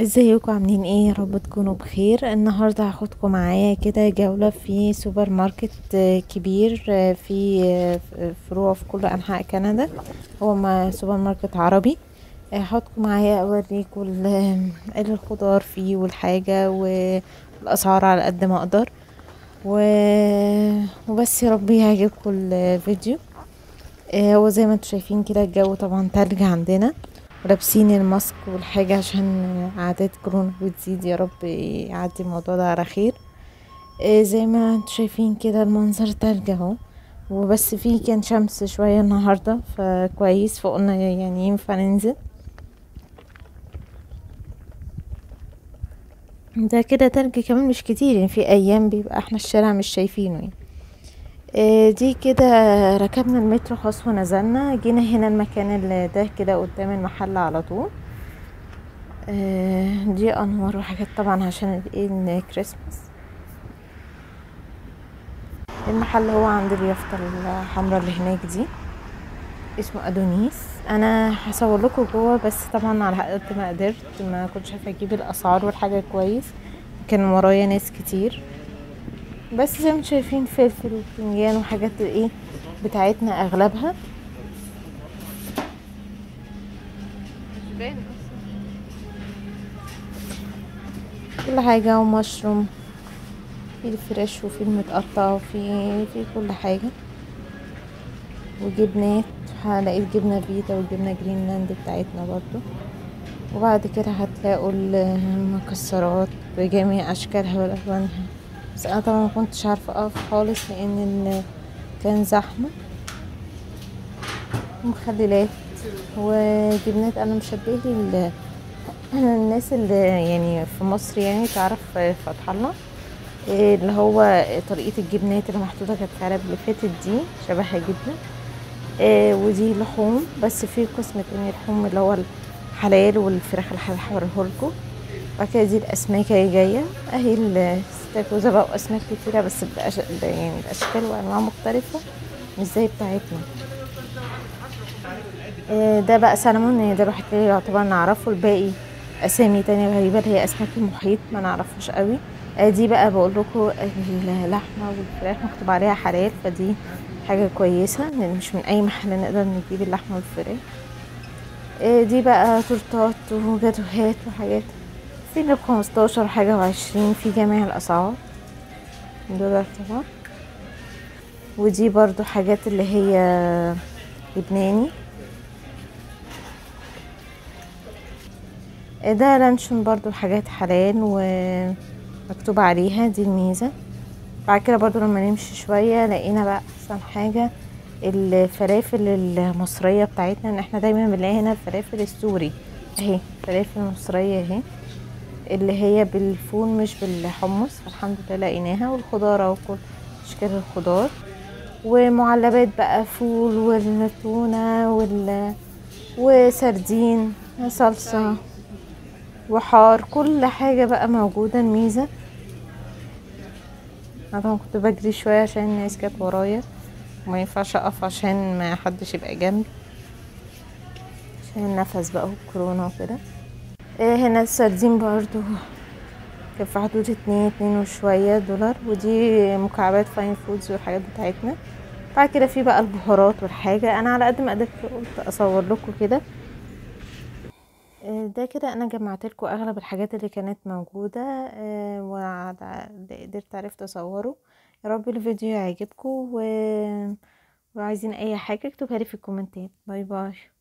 ازيكم عاملين ايه يا رب تكونوا بخير النهارده هاخدكم معايا كده جولة في سوبر ماركت آه، كبير آه، في آه، فروع في كل انحاء كندا هو ما- سوبر ماركت عربي آه، هاخدكم معايا اوريكم ال- الخضار فيه والحاجة والاسعار على قد ما اقدر و- وبس يا رب يعجبكم الفيديو آه، هو زي ما انتم شايفين كده الجو طبعا تلج عندنا ولابسين الماسك والحاجة عشان أعداد كورونا بتزيد يا رب يعدي الموضوع ده على خير آه، زي ما انتم شايفين كده المنظر تلج اهو وبس فيه كان شمس شوية النهاردة فكويس فقلنا يعني ينفع ننزل ده كده تلج كمان مش كتير يعني في أيام بيبقى احنا الشارع مش شايفينه يعني آه، دي كده ركبنا المترو خلاص ونزلنا جينا هنا المكان اللي ده كده قدام المحل على طول آه، دي انوار وحاجات طبعا عشان الايه الكريسماس المحل هو عند اليافطة الحمراء اللي هناك دي اسمه ادونيس انا هصور لكم جوه بس طبعا على قد ما قدرت ما كنتش عارفه اجيب الاسعار والحاجه كويس كان ورايا ناس كتير بس زي ما انتم شايفين فلفل وبتنجان وحاجات ايه بتاعتنا اغلبها كل حاجة ومشروم في الفريش وفي المتقطع وفي في كل حاجة وجبنات هلاقي الجبنة فيتا والجبنة جرينلاند بتاعتنا برضو وبعد كده هتلاقوا المكسرات بجميع اشكالها والالوانها بس انا طبعا ما كنتش عارفه اقف خالص لان ال- كان زحمه مخللات وجبنات انا مشبهه ال- الناس اللي يعني في مصر يعني تعرف فتح الله إيه اللي هو طريقه الجبنات اللي محطوطه كانت في العلب اللي فاتت دي شبهها جدا إيه ودي لحوم بس في قسم تاني لحوم اللي هو الحلال والفراخ اللي هوريهولكوا بعد كده دي الاسماك اللي جايه اهي الاستاكوزا بقى واسماك كتيره بس بأش... ب- يعني الاشكال وانواع مختلفه مش زي بتاعتنا آه، ده بقى سلمون يعني ده الوحيد اللي يعتبر نعرفه الباقي اسامي تانية غريبه اللي هي اسماك المحيط ما نعرفهاش قوي آه، دي بقى بقول لكم اللحمه والفراخ مكتوب عليها حلال فدي حاجه كويسه لان مش من اي محل نقدر نجيب اللحمه والفراخ آه، دي بقى تورتات وجاتوهات وحاجات في اللي بخمستاشر حاجة وعشرين في جميع الأسعار دولار طبعا ودي برضو حاجات اللي هي لبناني ده لانشون برضو حاجات حلال ومكتوب عليها دي الميزة بعد كده برضو لما نمشي شوية لقينا بقى أحسن حاجة الفلافل المصرية بتاعتنا ان احنا دايما بنلاقي هنا الفلافل السوري اهي فلافل مصرية اهي اللي هي بالفول مش بالحمص فالحمد لله لقيناها والخضار وكل اشكال الخضار ومعلبات بقى فول والتونة وال وسردين صلصة وحار كل حاجة بقى موجودة الميزة انا طبعا كنت بجري شوية عشان الناس كانت ورايا وما ينفعش اقف عشان ما حدش يبقى جنبي عشان النفس بقى والكورونا وكده إيه هنا السردين برضو كان في حدود اتنين اتنين وشوية دولار ودي مكعبات فاين فودز والحاجات بتاعتنا بعد كده في بقى البهارات والحاجة انا على قد ما قدرت قلت اصور لكم كده إيه ده كده انا جمعت لكم اغلب الحاجات اللي كانت موجودة إيه وعلى اللي قدرت عرفت اصوره يا رب الفيديو يعجبكم و... وعايزين اي حاجة اكتبها لي في الكومنتات باي باي